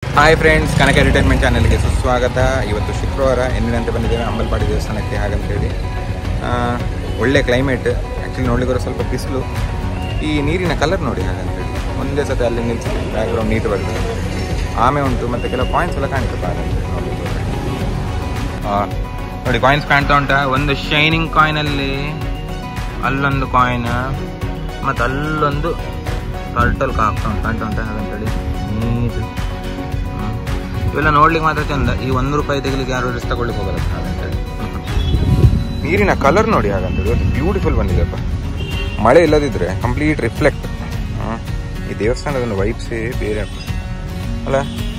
Hi friends ಕನಕ entertainment ಚಾನಲ್ಗೆ ಸುಸ್ವಾಗತ ಇವತ್ತು ಶುಕ್ರವಾರ ಎಂದಿನಂತೆ ಬಂದಿದ್ದೇವೆ ಅಂಬಲ್ಪಾಡಿ ದೇವಸ್ಥಾನಕ್ಕೆ ಹಾಗಂತೇಳಿ ಆ, ಒಳ್ಳೆ ಕ್ಲೈಮೇಟ್ ಆ್ಯಕ್ಚುಲಿ ನೋಡಲಿಕ್ಕೆ ಸ್ವಲ್ಪ ಬಿಸಿಲು ಈ ನೀರಿನ ಕಲರ್ ನೋಡಿ ಹಾಗಂತೇಳಿ ಒಂದೇ ಸತಿ ಅಲ್ಲಿ ನಿಲ್ಲಿಸಿ ಬ್ಯಾಕ್ಗ್ರೌಂಡ್ ನೀಟ್ ಬರ್ತದೆ ಆಮೆ ಉಂಟು ಮತ್ತು ಕೆಲವು ಕಾಯಿನ್ಸ್ ಎಲ್ಲ ಕಾಣ್ತದೆ ಹಾಗಂತೇಳಿ ನೋಡ್ಲಿಕ್ಕೆ ಹೋದ್ರೆ. ಆ, ನೋಡಿ ಕಾಯಿನ್ಸ್ ಕಾಣ್ತಾ ಉಂಟಾ ಒಂದು ಶೈನಿಂಗ್ ಕಾಯಿನಲ್ಲಿ ಅಲ್ಲೊಂದು ಕಾಯಿನ್ ಮತ್ತು ಅಲ್ಲೊಂದು ಟರ್ಟಲ್ ಕಾಗ್ತಾ ಉಂಟು ಕಾಣ್ತಾ ಉಂಟಾ ಹಾಗಂತೇಳಿ ನೀಟ್ ಹ್ಮ್. ಇವೆಲ್ಲ ನೋಡ್ಲಿಕ್ಕೆ ಮಾತ್ರ ಚಂದ ಈ ಒಂದು ರೂಪಾಯಿ ತೆಗಿಲಿಕ್ಕೆ ಯಾರು ರಿಸ್ಕ್ ತಗೊಳ್ಳಿಕ್ಕೆ ಹೋಗಲ್ಲ ಹಾಗಂತೇಳಿ ನೀರಿನ ಕಲರ್ ನೋಡಿ ಹಾಗಂತೇಳಿ ಇವತ್ತು ಬ್ಯೂಟಿಫುಲ್ ಬಂದಿದೆಪ್ಪ ಮಳೆ ಇಲ್ಲದಿದ್ರೆ ಕಂಪ್ಲೀಟ್ ರಿಫ್ಲೆಕ್ಟ್ ಈ ದೇವಸ್ಥಾನದ ಒಂದು ವೈಬ್ಸೇ ಬೇರೆ ಅಪ್ಪ. ಅಲ್ಲ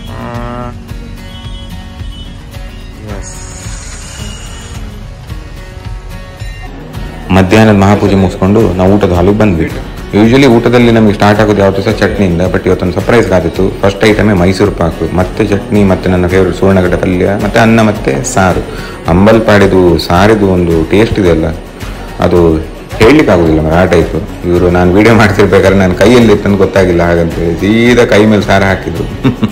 ಎಸ್ ಮಧ್ಯಾಹ್ನದ ಮಹಾಪೂಜೆ ಮುಗಿಸ್ಕೊಂಡು ನಾವು ಊಟದ ಹಾಲಿಗೆ ಬಂದ್ವಿ ಯೂಶಲಿ ಊಟದಲ್ಲಿ ನಮಗೆ ಸ್ಟಾರ್ಟ್ ಆಗೋದು ಯಾವತ್ತೂ ಸಹ ಚಟ್ನಿಯಿಂದ ಬಟ್ ಇವತ್ತೊಂದು ಸರ್ಪ್ರೈಸ್ ಆಗಿತ್ತು ಫಸ್ಟ್ ಐಟಮೇ ಮೈಸೂರು ಪಾಕು ಮತ್ತೆ ಚಟ್ನಿ ಮತ್ತೆ ನನ್ನ ಫೇವ್ರೆಟ್ ಸುವರ್ಣಗಡ್ಡೆ ಪಲ್ಯ ಮತ್ತೆ ಅನ್ನ ಮತ್ತೆ ಸಾರು ಅಂಬಲ್ಪಾಡಿದು ಸಾರಿದು ಒಂದು ಟೇಸ್ಟ್ ಇದೆಯಲ್ಲ ಅದು ಹೇಳಲಿಕ್ಕೆ ಆಗೋದಿಲ್ಲ ಮರ ಆ ಟೈಪು ಇವರು ನಾನು ವಿಡಿಯೋ ಮಾಡ್ತಿರ್ಬೇಕಾದ್ರೆ ನನ್ನ ಕೈಯಲ್ಲಿ ಇತ್ತಂತ ಗೊತ್ತಾಗಿಲ್ಲ ಹಾಗಂತ ಸೀದಾ ಕೈ ಮೇಲೆ ಸಾರು ಹಾಕಿದ್ರು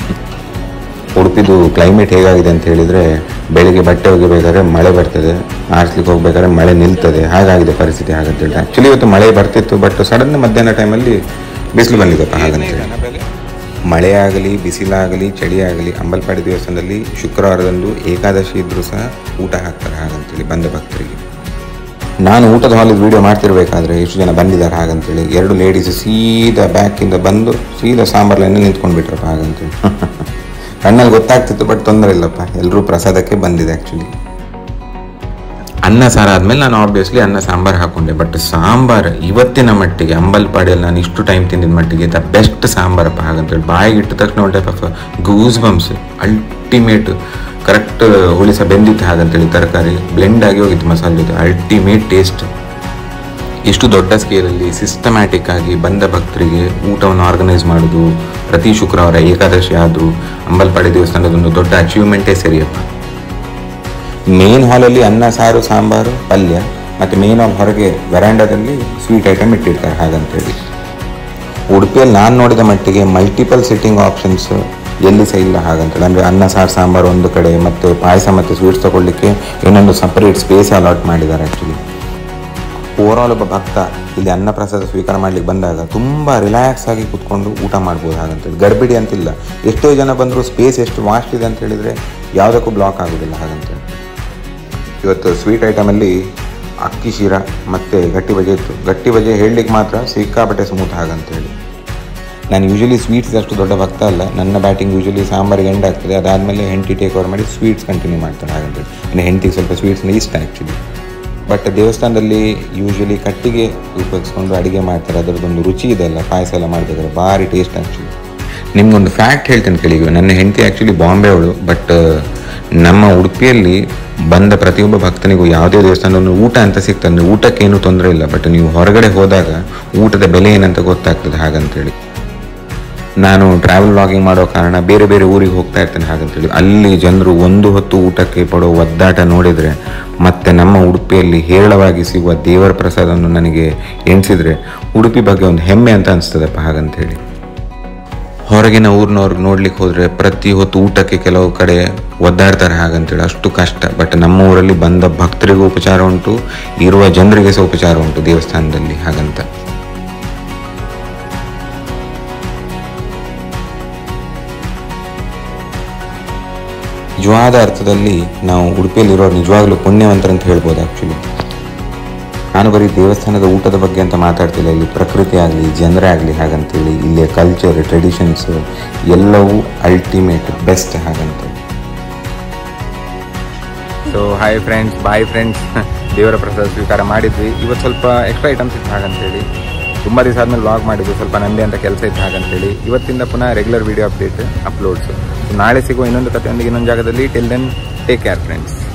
ಉಡುಪಿದು ಕ್ಲೈಮೇಟ್ ಹೇಗಾಗಿದೆ ಅಂತ ಹೇಳಿದರೆ ಬೆಳಿಗ್ಗೆ ಬಟ್ಟೆ ಒಗಿಬೇಕಾದ್ರೆ ಮಳೆ ಬರ್ತದೆ ಆರಿಸ್ಲಿಕ್ಕೆ ಹೋಗ್ಬೇಕಾದ್ರೆ ಮಳೆ ನಿಲ್ತದೆ ಹಾಗಾಗಿದೆ ಪರಿಸ್ಥಿತಿ ಹಾಗಂತೇಳಿ ಆ್ಯಕ್ಚುಲಿ ಇವತ್ತು ಮಳೆ ಬರ್ತಿತ್ತು ಬಟ್ ಸಡನ್ ಮಧ್ಯಾಹ್ನ ಟೈಮಲ್ಲಿ ಬಿಸಿಲು ಬಂದಿದ್ದಪ್ಪ ಹಾಗಂತೇಳಿ ಮಳೆ ಆಗಲಿ ಬಿಸಿಲಾಗಲಿ ಚಳಿ ಆಗಲಿ ಅಂಬಲ್ಪಾಡಿ ದೇವಸ್ಥಾನದಲ್ಲಿ ಶುಕ್ರವಾರದಂದು ಏಕಾದಶಿ ಇದ್ರೂ ಸಹ ಊಟ ಹಾಕ್ತಾರೆ ಹಾಗಂತೇಳಿ ಬಂದ ಭಕ್ತರಿಗೆ ನಾನು ಊಟದ ಹಾಲಿಗೆ ವಿಡಿಯೋ ಮಾಡ್ತಿರ್ಬೇಕಾದ್ರೆ ಎಷ್ಟು ಜನ ಬಂದಿದ್ದಾರೆ ಹಾಗಂತೇಳಿ ಎರಡು ಲೇಡೀಸ್ ಸೀದಾ ಬ್ಯಾಕಿಂದ ಬಂದು ಸೀದಾ ಸಾಂಬಾರ್ ಲೈನಲ್ಲಿ ನಿಂತ್ಕೊಂಡು ಬಿಟ್ರಪ್ಪ ಹಾಗಂತೇಳಿ ಕಣ್ಣಲ್ಲಿ ಗೊತ್ತಾಗ್ತಿತ್ತು ಬಟ್ ತೊಂದರೆ ಇಲ್ಲಪ್ಪ ಎಲ್ಲರೂ ಪ್ರಸಾದಕ್ಕೆ ಬಂದಿದೆ ಆ್ಯಕ್ಚುಲಿ ಅನ್ನ ಸಾರು ಆದಮೇಲೆ ನಾನು ಆಬ್ವಿಯಸ್ಲಿ ಅನ್ನ ಸಾಂಬಾರು ಹಾಕೊಂಡೆ ಬಟ್ ಸಾಂಬಾರು ಇವತ್ತಿನ ಮಟ್ಟಿಗೆ ಅಂಬಲ್ಪಾಡಿಯಲ್ಲಿ ನಾನು ಇಷ್ಟು ಟೈಮ್ ತಿಂದಿದ ಮಟ್ಟಿಗೆ ದ ಬೆಸ್ಟ್ ಸಾಂಬಾರಪ್ಪ ಹಾಗಂತೇಳಿ ಬಾಯಿಗೆ ಇಟ್ಟ ತಕ್ಷಣ ಒಂದು type of goose bumps ultimate correct ಹುಳಿ ಸಹ ಬೆಂದಿತ್ತು ಹಾಗಂತೇಳಿ ತರಕಾರಿ ಬ್ಲೆಂಡ್ ಆಗಿ ಹೋಗಿತ್ತು ಮಸಾಲೆ ಜೊತೆ ಅಲ್ಟಿಮೇಟ್ ಟೇಸ್ಟ್ ಇಷ್ಟು ದೊಡ್ಡ ಸ್ಕೇಲಲ್ಲಿ ಸಿಸ್ಟಮ್ಯಾಟಿಕ್ ಆಗಿ ಬಂದ ಭಕ್ತರಿಗೆ ಊಟವನ್ನು ಆರ್ಗನೈಸ್ ಮಾಡೋದು ಪ್ರತಿ ಶುಕ್ರವಾರ ಏಕಾದಶಿ ಆದರೂ ಅಂಬಲ್ಪಾಡಿ ದೇವಸ್ಥಾನದ ಒಂದು ದೊಡ್ಡ ಅಚೀವ್ಮೆಂಟೇ ಸರಿಯಪ್ಪ ಮೇನ್ ಹಾಲಲ್ಲಿ ಅನ್ನ ಸಾರು ಸಾಂಬಾರು ಪಲ್ಯ ಮತ್ತು ಮೇನ್ ಹಾಲ್ ಹೊರಗೆ ವೆರಾಂಡದಲ್ಲಿ ಸ್ವೀಟ್ ಐಟಮ್ ಇಟ್ಟಿರ್ತಾರೆ ಹಾಗಂತೇಳಿ ಉಡುಪಿಯಲ್ಲಿ ನಾನು ನೋಡಿದ ಮಟ್ಟಿಗೆ ಮಲ್ಟಿಪಲ್ ಸಿಟ್ಟಿಂಗ್ ಆಪ್ಷನ್ಸ್ ಎಲ್ಲಿ ಸಹ ಇಲ್ಲ ಹಾಗಂತೇಳಿ ಅಂದರೆ ಅನ್ನ ಸಾರು ಸಾಂಬಾರು ಒಂದು ಕಡೆ ಮತ್ತು ಪಾಯಸ ಮತ್ತು ಸ್ವೀಟ್ಸ್ ತಗೊಳ್ಳಿಕ್ಕೆ ಇನ್ನೊಂದು ಸಪರೇಟ್ ಸ್ಪೇಸ್ ಅಲಾಟ್ ಮಾಡಿದ್ದಾರೆ ಆ್ಯಕ್ಚುಲಿ ಓವರಾಲ್ ಒಬ್ಬ ಭಕ್ತ ಇಲ್ಲಿ ಅನ್ನ ಪ್ರಸಾದ ಸ್ವೀಕಾರ ಮಾಡ್ಲಿಕ್ಕೆ ಬಂದಾಗ ತುಂಬ ರಿಲ್ಯಾಕ್ಸ್ ಆಗಿ ಕೂತ್ಕೊಂಡು ಊಟ ಮಾಡ್ಬೋದು ಹಾಗಂತೇಳಿ ಗರ್ಭಿಡಿ ಅಂತಿಲ್ಲ ಎಷ್ಟೋ ಜನ ಬಂದರೂ ಸ್ಪೇಸ್ ಎಷ್ಟು ವಾಸ್ಟ್ ಇದೆ ಅಂತ ಹೇಳಿದರೆ ಯಾವುದಕ್ಕೂ ಬ್ಲಾಕ್ ಆಗೋದಿಲ್ಲ ಹಾಗಂತೇಳಿ ಇವತ್ತು ಸ್ವೀಟ್ ಐಟಮಲ್ಲಿ ಅಕ್ಕಿ ಶೀರ ಮತ್ತು ಗಟ್ಟಿ ಬಜೆ ಇತ್ತು ಗಟ್ಟಿ ಬಜೆ ಹೇಳಲಿಕ್ಕೆ ಮಾತ್ರ ಸಿಕ್ಕಾಪಟ್ಟೆ ಸ್ಮೂತ್ ಹಾಗಂತೇಳಿ ನಾನು ಯೂಶಲಿ ಸ್ವೀಟ್ಸ್ ಅಷ್ಟು ದೊಡ್ಡ ಭಕ್ತ ಅಲ್ಲ ನನ್ನ ಬ್ಯಾಟಿಂಗ್ ಯೂಶಲಿ ಸಾಂಬಾರಿಗೆ ಎಂಡ್ ಆಗ್ತದೆ ಅದಾದಮೇಲೆ ಹೆಂಡತಿ ಟೇಕ್ ಓವರ್ ಮಾಡಿ ಸ್ವೀಟ್ಸ್ ಕಂಟಿನ್ಯೂ ಮಾಡ್ತಾರೆ ಹಾಗಂತೇಳಿ ಇನ್ನು ಹೆಂಡತಿಗೆ ಸ್ವಲ್ಪ ಸ್ವೀಟ್ಸ್ನ ಇಷ್ಟ ಆ್ಯಕ್ಚುಲಿ ಬಟ್ ದೇವಸ್ಥಾನದಲ್ಲಿ ಯೂಶಲಿ ಕಟ್ಟಿಗೆ ಉಪಯೋಗಿಸ್ಕೊಂಡು ಅಡುಗೆ ಮಾಡ್ತಾರೆ ಅದರದ್ದೊಂದು ರುಚಿ ಇದೆ ಅಲ್ಲ ಪಾಯಸ ಎಲ್ಲ ಮಾಡಬೇಕಾದ್ರೆ ಭಾರಿ ಟೇಸ್ಟ್ ಆ್ಯಕ್ಚುಲಿ ನಿಮ್ಗೊಂದು ಫ್ಯಾಕ್ಟ್ ಹೇಳ್ತೇನೆ ಕೇಳಿ ನನ್ನ ಹೆಂಡತಿ ಆ್ಯಕ್ಚುಲಿ ಬಾಂಬೆ ಅವಳು ಬಟ್ ನಮ್ಮ ಉಡುಪಿಯಲ್ಲಿ ಬಂದ ಪ್ರತಿಯೊಬ್ಬ ಭಕ್ತನಿಗೂ ಯಾವುದೇ ದೇವಸ್ಥಾನದಲ್ಲಿ ಊಟ ಅಂತ ಸಿಗ್ತದೆ ಊಟಕ್ಕೇನು ತೊಂದರೆ ಇಲ್ಲ ಬಟ್ ನೀವು ಹೊರಗಡೆ ಹೋದಾಗ ಊಟದ ಬೆಲೆ ಏನಂತ ಗೊತ್ತಾಗ್ತದೆ ಹಾಗಂತೇಳಿ ನಾನು ಟ್ರಾವೆಲ್ ವ್ಲಾಗಿಂಗ್ ಮಾಡೋ ಕಾರಣ ಬೇರೆ ಬೇರೆ ಊರಿಗೆ ಹೋಗ್ತಾ ಇರ್ತೇನೆ ಹಾಗಂತೇಳಿ ಅಲ್ಲಿ ಜನರು ಒಂದು ಹೊತ್ತು ಊಟಕ್ಕೆ ಪಡೋ ಒದ್ದಾಟ ನೋಡಿದರೆ ಮತ್ತೆ ನಮ್ಮ ಉಡುಪಿಯಲ್ಲಿ ಹೇರಳವಾಗಿ ಸಿಗುವ ದೇವರ ಪ್ರಸಾದವನ್ನು ನನಗೆ ಎಣಿಸಿದರೆ ಉಡುಪಿ ಬಗ್ಗೆ ಒಂದು ಹೆಮ್ಮೆ ಅಂತ ಅನಿಸ್ತದಪ್ಪ ಹಾಗಂತೇಳಿ ಹೊರಗಿನ ಊರಿನವ್ರಿಗೆ ನೋಡ್ಲಿಕ್ಕೆ ಹೋದರೆ ಪ್ರತಿ ಹೊತ್ತು ಊಟಕ್ಕೆ ಕೆಲವು ಕಡೆ ಒದ್ದಾಡ್ತಾರೆ ಹಾಗಂತೇಳಿ ಅಷ್ಟು ಕಷ್ಟ ಬಟ್ ನಮ್ಮ ಊರಲ್ಲಿ ಬಂದ ಭಕ್ತರಿಗೂ ಉಪಚಾರ ಉಂಟು ಇರುವ ಜನರಿಗೆ ಸಹ ಉಪಚಾರ ಉಂಟು ದೇವಸ್ಥಾನದಲ್ಲಿ ಹಾಗಂತ ನಿಜವಾದ ಅರ್ಥದಲ್ಲಿ ನಾವು ಉಡುಪಿಯಲ್ಲಿರೋ ನಿಜವಾಗ್ಲೂ ಪುಣ್ಯವಂತರಂತ ಹೇಳ್ಬೋದು ಆ್ಯಕ್ಚುಲಿ ನಾನು ಬರೀ ದೇವಸ್ಥಾನದ ಊಟದ ಬಗ್ಗೆ ಅಂತ ಮಾತಾಡ್ತಿಲ್ಲ ಇಲ್ಲಿ ಪ್ರಕೃತಿ ಆಗಲಿ ಜನರೇ ಆಗಲಿ ಹಾಗಂತೇಳಿ ಇಲ್ಲಿಯ ಕಲ್ಚರ್ ಟ್ರೆಡಿಷನ್ಸ್ ಎಲ್ಲವೂ ಅಲ್ಟಿಮೇಟ್ ಬೆಸ್ಟ್ ಹಾಗಂತ so hi friends bye friends ದೇವರ ಪ್ರಸಾದ ಸ್ವೀಕಾರ ಮಾಡಿದ್ವಿ ಇವತ್ತು ಸ್ವಲ್ಪ ಎಕ್ಸ್ಟ್ರಾ ಐಟಮ್ಸ್ ಇತ್ತು ಹಾಗಂತೇಳಿ ತುಂಬ ದಿವಸ ಆದಮೇಲೆ ಲಾಗ್ ಮಾಡಿದ್ವಿ ಸ್ವಲ್ಪ ನಂದೇ ಅಂತ ಕೆಲಸ ಇತ್ತು ಹಾಗಂತೇಳಿ ಇವತ್ತಿಂದ ಪುನಃ ರೆಗ್ಯುಲರ್ ವಿಡಿಯೋ ಅಪ್ಡೇಟ್ ಅಪ್ಲೋಡ್ಸು ನಾಳೆ ಸಿಗುವ ಇನ್ನೊಂದು ಕಥೆಯೊಂದಿಗೆ ಇನ್ನೊಂದು ಜಾಗದಲ್ಲಿ till then take care friends